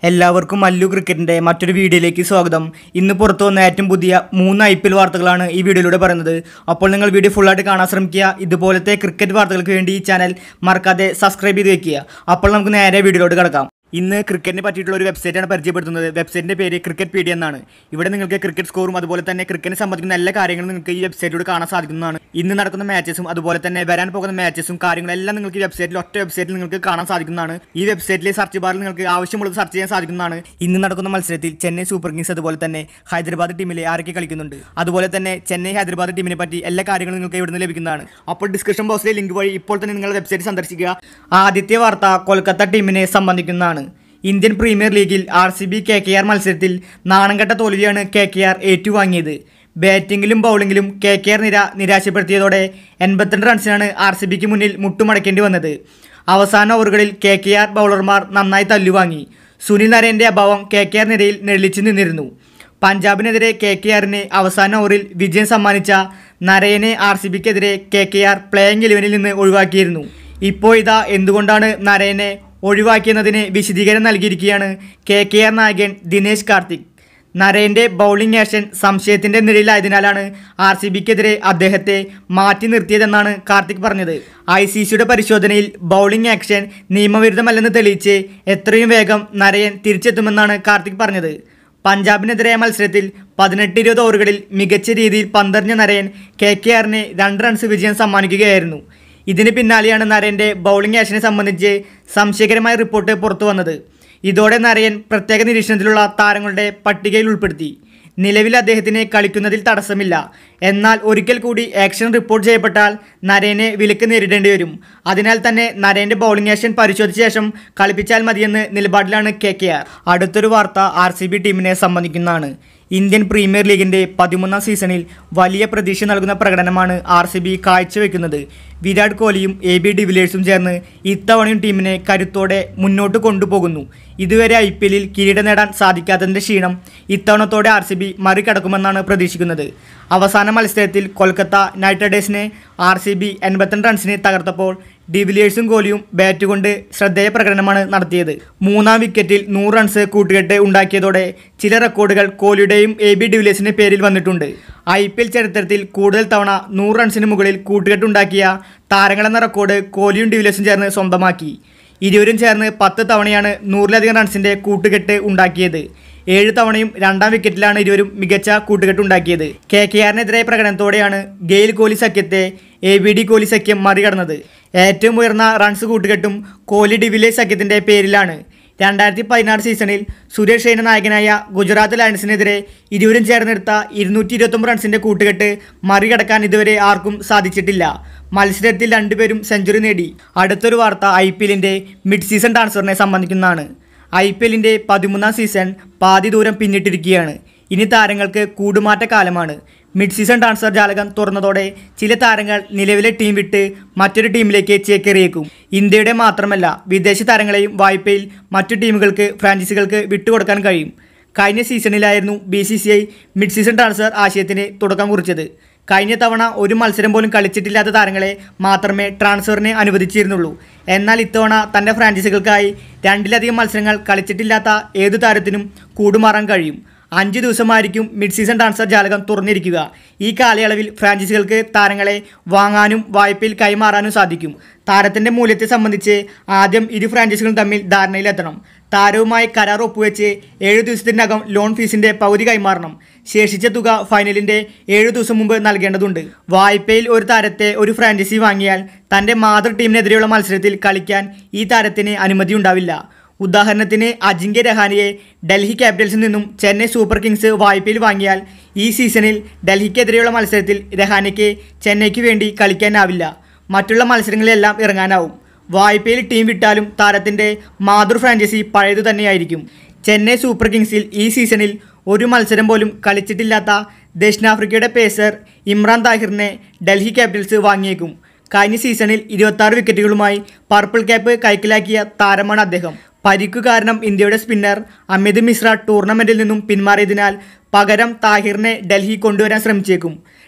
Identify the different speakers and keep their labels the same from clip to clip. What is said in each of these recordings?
Speaker 1: എല്ലാവർക്കും മല്ലു ക്രിക്കറ്റിൻ്റെ മറ്റൊരു വീഡിയോയിലേക്ക് സ്വാഗതം ഇന്ന് പുറത്തു വന്ന ഏറ്റവും പുതിയ മൂന്ന് ഐ പി എൽ വാർത്തകളാണ് ഈ വീഡിയോയിലൂടെ പറയുന്നത് അപ്പോൾ നിങ്ങൾ വീഡിയോ ഫുള്ളായിട്ട് കാണാൻ ശ്രമിക്കുക ഇതുപോലത്തെ ക്രിക്കറ്റ് വാർത്തകൾക്ക് വേണ്ടി ഈ ചാനൽ മറക്കാതെ സബ്സ്ക്രൈബ് ചെയ്ത് വെക്കുക അപ്പോൾ നമുക്ക് നേരെ വീഡിയോയിലോട്ട് കിടക്കാം ഇന്ന് ക്രിക്കറ്റിനെ പറ്റിയിട്ടുള്ള ഒരു വെബ്സൈറ്റാണ് പരിചയപ്പെടുത്തുന്നത് വെബ്സൈറ്റിൻ്റെ പേര് ക്രിക്കറ്റ് പീഡിയ എന്നാണ് ഇവിടെ നിങ്ങൾക്ക് ക്രിക്കറ്റ് സ്കോറും അതുപോലെ തന്നെ ക്രിക്കറ്റിനെ സംബന്ധിക്കുന്ന എല്ലാ കാര്യങ്ങളും നിങ്ങൾക്ക് ഈ വെബ്സൈറ്റിലൂടെ കാണാൻ സാധിക്കുന്നതാണ് ഇന്ന് നടക്കുന്ന മാച്ചസും അതുപോലെ തന്നെ വരാൻ പോകുന്ന മാച്ചസും കാര്യങ്ങളെല്ലാം നിങ്ങൾക്ക് ഈ വെബ്സൈറ്റിൽ ഒറ്റ വെബ്സൈറ്റിൽ നിങ്ങൾക്ക് കാണാൻ സാധിക്കുന്നതാണ് ഈ വെബ്സൈറ്റിലെ സെർച്ച് ബാറിൽ നിങ്ങൾക്ക് ആവശ്യമുള്ളത് സെർച്ച് ചെയ്യാൻ സാധിക്കുന്നതാണ് ഇന്ന് നടക്കുന്ന മത്സരത്തിൽ ചെന്നൈ സൂപ്പർ കിങ്സ് അതുപോലെ തന്നെ ഹൈദരാബാദ് ടീമിലെ ആരൊക്കെ കളിക്കുന്നുണ്ട് അതുപോലെ തന്നെ ചെന്നൈ ഹൈദരാബാദ് ടീമിനെ പറ്റി എല്ലാ കാര്യങ്ങളും നിങ്ങൾക്ക് ഇവിടുന്ന് ലഭിക്കുന്നതാണ് അപ്പോൾ ഡിസ്ക്രിപ്ഷൻ ബോക്സിലെ ലിങ്ക് വഴി ഇപ്പോൾ തന്നെ നിങ്ങളുടെ വെബ്സൈറ്റ് സന്ദർശിക്കുക ആദ്യത്തെ വാർത്ത കൊൽക്കത്ത ടീമിനെ സംബന്ധിക്കുന്നതാണ് ഇന്ത്യൻ പ്രീമിയർ ലീഗിൽ R C B K K R മത്സരത്തിൽ നാണംകെട്ട തോൽവിയാണ് കെ കെ ആർ ഏറ്റുവാങ്ങിയത് ബാറ്റിംഗിലും ബൗളിംഗിലും കെ കെ ആർ നിര നിരാശപ്പെടുത്തിയതോടെ എൺപത്തിരണ്ട് റൺസിനാണ് ആർ സി ബിക്ക് മുന്നിൽ മുട്ടുമടക്കേണ്ടി വന്നത് അവസാന ഓവറുകളിൽ കെ കെ ആർ ബൗളർമാർ നന്നായി തല്ലുവാങ്ങി സുനിൽ നരേൻ്റെ അഭാവം കെ കെ ആർ നിരയിൽ നെളിച്ചു നിന്നിരുന്നു പഞ്ചാബിനെതിരെ കെ കെ ആറിന് അവസാന ഓവറിൽ വിജയം സമ്മാനിച്ച നരയനെ ആർ സി ബിക്കെതിരെ കെ കെ ആർ പ്ലേയിങ് ഇലവനിൽ നിന്ന് ഒഴിവാക്കിയിരുന്നു ഇപ്പോൾ ഇതാ എന്തുകൊണ്ടാണ് നരയനെ ഒഴിവാക്കിയെന്നതിന് വിശദീകരണം നൽകിയിരിക്കുകയാണ് കെ കെ ആർ നായകൻ ദിനേശ് കാർത്തിക് നരേൻ്റെ ബൗളിംഗ് ആക്ഷൻ സംശയത്തിൻ്റെ നിഴലിലായതിനാലാണ് ആർ സി ബിക്കെതിരെ അദ്ദേഹത്തെ മാറ്റി നിർത്തിയതെന്നാണ് കാർത്തിക് പറഞ്ഞത് ഐ സി സിയുടെ പരിശോധനയിൽ ബൗളിംഗ് ആക്ഷൻ നിയമവിരുദ്ധമല്ലെന്ന് തെളിയിച്ച് എത്രയും വേഗം നരയൻ തിരിച്ചെത്തുമെന്നാണ് കാർത്തിക് പറഞ്ഞത് പഞ്ചാബിനെതിരായ മത്സരത്തിൽ പതിനെട്ട് ഇരുപത് ഓവറുകളിൽ മികച്ച രീതിയിൽ പന്തെറിഞ്ഞ നരയൻ കെ കെ ആറിന് രണ്ട് റൺസ് വിജയം സമ്മാനിക്കുകയായിരുന്നു ഇതിന് പിന്നാലെയാണ് നരേൻ്റെ ബൗളിംഗ് ആക്ഷനെ സംബന്ധിച്ച് സംശയകരമായ റിപ്പോർട്ട് പുറത്തു വന്നത് ഇതോടെ നരയൻ പ്രത്യേക നിരീക്ഷണത്തിലുള്ള താരങ്ങളുടെ പട്ടികയിൽ ഉൾപ്പെടുത്തി നിലവിൽ അദ്ദേഹത്തിന് കളിക്കുന്നതിൽ തടസ്സമില്ല എന്നാൽ ഒരിക്കൽ കൂടി ആക്ഷൻ റിപ്പോർട്ട് ചെയ്യപ്പെട്ടാൽ നരേനെ വിലക്ക് നേരിടേണ്ടി വരും അതിനാൽ തന്നെ നരേൻ്റെ ബൗളിംഗ് ആക്ഷൻ പരിശോധിച്ച ശേഷം കളിപ്പിച്ചാൽ മതിയെന്ന് നിലപാടിലാണ് കെ കെ ആർ അടുത്തൊരു വാർത്ത ആർ സി ബി ടീമിനെ സംബന്ധിക്കുന്നതാണ് ഇന്ത്യൻ പ്രീമിയർ ലീഗിൻ്റെ പതിമൂന്നാം സീസണിൽ വലിയ പ്രതീക്ഷ നൽകുന്ന പ്രകടനമാണ് ആർ സി ബി കാഴ്ചവെക്കുന്നത് വിരാട് കോഹ്ലിയും എ ബി ഡിവിലിയേഴ്സും ചേർന്ന് ഇത്തവണയും ടീമിനെ കരുത്തോടെ മുന്നോട്ട് കൊണ്ടുപോകുന്നു ഇതുവരെ ഐ പി എല്ലിൽ കിരീടം നേടാൻ സാധിക്കാത്തതിൻ്റെ ക്ഷീണം ഇത്തവണത്തോടെ ആർ സി ബി മറികടക്കുമെന്നാണ് പ്രതീക്ഷിക്കുന്നത് അവസാന മത്സരത്തിൽ കൊൽക്കത്ത നൈറ്റ് റൈഡേഴ്സിനെ ആർ സി ബി എൺപത്തിരണ്ട് റൺസിന് തകർത്തപ്പോൾ ഡിവിലിയേഴ്സും കോഹ്ലിയും ബാറ്റ് കൊണ്ട് ശ്രദ്ധേയ പ്രകടനമാണ് നടത്തിയത് മൂന്നാം വിക്കറ്റിൽ നൂറ് റൺസ് കൂട്ടുകെട്ട് ഉണ്ടാക്കിയതോടെ ചില റെക്കോർഡുകൾ കോഹ്ലിയുടെയും എ ബി ഡിവിലിയേഴ്സിൻ്റെ പേരിൽ വന്നിട്ടുണ്ട് ഐ പി എൽ ചരിത്രത്തിൽ കൂടുതൽ തവണ നൂറ് റൺസിന് മുകളിൽ കൂട്ടുകെട്ടുണ്ടാക്കിയ താരങ്ങളെന്ന റെക്കോർഡ് കോഹ്ലിയും ഡിവിലിയേഴ്സും ചേർന്ന് സ്വന്തമാക്കി ഇരുവരും ചേർന്ന് പത്ത് തവണയാണ് നൂറിലധികം റൺസിൻ്റെ കൂട്ടുകെട്ട് ഉണ്ടാക്കിയത് ഏഴ് തവണയും രണ്ടാം വിക്കറ്റിലാണ് ഇരുവരും മികച്ച കൂട്ടുകെട്ട് ഉണ്ടാക്കിയത് കെ കെ ആറിനെതിരായ പ്രകടനത്തോടെയാണ് ഗെയിൽ കോഹ്ലി സഖ്യത്തെ എ ബി ഡി കോഹ്ലി സഖ്യം മറികടന്നത് ഏറ്റവും ഉയർന്ന റൺസ് കൂട്ടുകെട്ടും കോഹ്ലി ഡിവിലിയേഴ്സ് സഖ്യത്തിൻ്റെ പേരിലാണ് രണ്ടായിരത്തി പതിനാറ് സീസണിൽ സുരേഷ് റെയ്ന നായകനായ ഗുജറാത്ത് ലയൺസിനെതിരെ ഇരുവരും ചേർന്നെടുത്ത ഇരുന്നൂറ്റി ഇരുപത്തൊമ്പത് റൺസിൻ്റെ കൂട്ടുകെട്ട് മറികടക്കാൻ ഇതുവരെ ആർക്കും സാധിച്ചിട്ടില്ല മത്സരത്തിൽ രണ്ടുപേരും സെഞ്ചുറി നേടി അടുത്തൊരു വാർത്ത ഐ പി എല്ലിൻ്റെ മിഡ് സീസൺ ട്രാൻസ്ഫറിനെ സംബന്ധിക്കുന്നതാണ് ഐ പി എല്ലിൻ്റെ പതിമൂന്നാം സീസൺ പാതി ദൂരം പിന്നിട്ടിരിക്കുകയാണ് ഇനി താരങ്ങൾക്ക് കൂടുമാറ്റ കാലമാണ് മിഡ് സീസൺ ട്രാൻസ്ഫർ ജാലകം തുറന്നതോടെ ചില താരങ്ങൾ നിലവിലെ ടീം വിട്ട് മറ്റൊരു ടീമിലേക്ക് ചേക്കേറിയേക്കും ഇന്ത്യയുടെ മാത്രമല്ല വിദേശ താരങ്ങളെയും വായ്പയിൽ മറ്റു ടീമുകൾക്ക് ഫ്രാഞ്ചൈസികൾക്ക് വിട്ടുകൊടുക്കാൻ കഴിയും കഴിഞ്ഞ സീസണിലായിരുന്നു B C C I mid season transfer ആശയത്തിന് തുടക്കം കുറിച്ചത് കഴിഞ്ഞ തവണ ഒരു മത്സരം പോലും കളിച്ചിട്ടില്ലാത്ത താരങ്ങളെ മാത്രമേ ട്രാൻസ്ഫറിന് അനുവദിച്ചിരുന്നുള്ളൂ എന്നാൽ ഇത്തവണ തൻ്റെ ഫ്രാഞ്ചൈസികൾക്കായി രണ്ടിലധികം മത്സരങ്ങൾ കളിച്ചിട്ടില്ലാത്ത ഏതു താരത്തിനും കൂടുമാറാൻ കഴിയും അഞ്ച് ദിവസമായിരിക്കും മിഡ് സീസൺ ട്രാൻസ്ഫർ ജാലകം തുറന്നിരിക്കുക ഈ കാലയളവിൽ ഫ്രാഞ്ചൈസികൾക്ക് താരങ്ങളെ വാങ്ങാനും വായ്പയിൽ കൈമാറാനും സാധിക്കും താരത്തിൻ്റെ മൂല്യത്തെ സംബന്ധിച്ച് ആദ്യം ഇരു ഫ്രാഞ്ചൈസികളും തമ്മിൽ ധാരണയിലെത്തണം താരവുമായി കരാർ ഒപ്പുവെച്ച് ഏഴ് ദിവസത്തിനകം ലോൺ ഫീസിൻ്റെ പകുതി കൈമാറണം ശേഷിച്ച തുക ഫൈനലിൻ്റെ ഏഴു ദിവസം മുമ്പ് നൽകേണ്ടതുണ്ട് വായ്പയിൽ ഒരു താരത്തെ ഒരു ഫ്രാഞ്ചൈസി വാങ്ങിയാൽ തൻ്റെ മാതൃ ടീമിനെതിരെയുള്ള മത്സരത്തിൽ കളിക്കാൻ ഈ താരത്തിന് അനുമതി ഉണ്ടാവില്ല ഉദാഹരണത്തിന് അജിങ്ക്യ രഹാനിയെ ഡൽഹി ക്യാപിറ്റൽസിൽ നിന്നും ചെന്നൈ സൂപ്പർ കിങ്സ് വായ്പയിൽ വാങ്ങിയാൽ ഈ സീസണിൽ ഡൽഹിക്കെതിരെയുള്ള മത്സരത്തിൽ രഹാനയ്ക്ക് ചെന്നൈക്ക് വേണ്ടി കളിക്കാനാവില്ല മറ്റുള്ള മത്സരങ്ങളിലെല്ലാം ഇറങ്ങാനാവും വായ്പയിൽ ടീം വിട്ടാലും താരത്തിൻ്റെ മാതൃ ഫ്രാഞ്ചൈസി പഴയതു തന്നെയായിരിക്കും ചെന്നൈ സൂപ്പർ കിങ്സിൽ ഈ സീസണിൽ ഒരു മത്സരം പോലും കളിച്ചിട്ടില്ലാത്ത ദക്ഷിണാഫ്രിക്കയുടെ പേസർ ഇമ്രാൻ താഹിറിനെ ഡൽഹി ക്യാപിറ്റൽസ് വാങ്ങിയേക്കും കഴിഞ്ഞ സീസണിൽ ഇരുപത്താറ് വിക്കറ്റുകളുമായി പർപ്പിൾ ക്യാപ്പ് കൈക്കലാക്കിയ താരമാണ് അദ്ദേഹം പരിക്കു കാരണം ഇന്ത്യയുടെ സ്പിന്നർ അമിത് മിശ്ര ടൂർണമെൻറ്റിൽ നിന്നും പിന്മാറിയതിനാൽ പകരം താഹിറിനെ ഡൽഹി കൊണ്ടുവരാൻ ശ്രമിച്ചേക്കും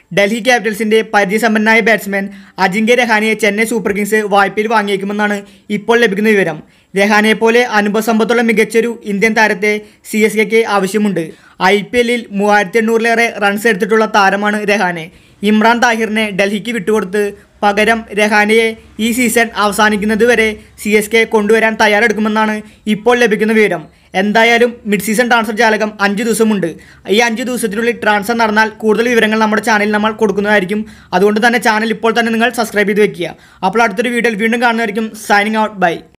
Speaker 1: ഡൽഹി ക്യാപിറ്റൽസിന്റെ പരിചയസമ്പന്നനായ ബാറ്റ്സ്മാൻ അജിങ്ക്യ രഹാനെയെ ചെന്നൈ സൂപ്പർ കിങ്സ് വായ്പയിൽ വാങ്ങിയേക്കുമെന്നാണ് ഇപ്പോൾ ലഭിക്കുന്ന വിവരം രഹാനെയെ പോലെ അനുഭവസമ്പത്തുള്ള മികച്ചൊരു ഇന്ത്യൻ താരത്തെ സി എസ് കെക്ക് ആവശ്യമുണ്ട് ഐ പി എല്ലിൽ മൂവായിരത്തി എണ്ണൂറിലേറെ റൺസ് എടുത്തിട്ടുള്ള താരമാണ് രഹാനെ ഇമ്രാൻ താഹിറിനെ ഡൽഹിക്ക് വിട്ടുകൊടുത്ത് പകരം രഹാനെയെ ഈ സീസൺ അവസാനിക്കുന്നത് വരെ സി എസ് കെ കൊണ്ടുവരാൻ തയ്യാറെടുക്കുമെന്നാണ് ഇപ്പോൾ ലഭിക്കുന്ന വിവരം എന്തായാലും മിഡ് സീസൺ ട്രാൻസ്ഫർ ജാലകം അഞ്ച് ദിവസമുണ്ട് ഈ അഞ്ച് ദിവസത്തിനുള്ളിൽ ട്രാൻസ്ഫർ നടന്നാൽ കൂടുതൽ വിവരങ്ങൾ നമ്മുടെ ചാനലിൽ നമ്മൾ കൊടുക്കുന്നതായിരിക്കും അതുകൊണ്ട് തന്നെ ചാനൽ ഇപ്പോൾ തന്നെ നിങ്ങൾ സബ്സ്ക്രൈബ് ചെയ്ത് വെക്കുക അപ്പോൾ അടുത്തൊരു വീഡിയോയിൽ വീണ്ടും കാണുന്നതായിരിക്കും സൈനിങ് ഔട്ട് ബൈ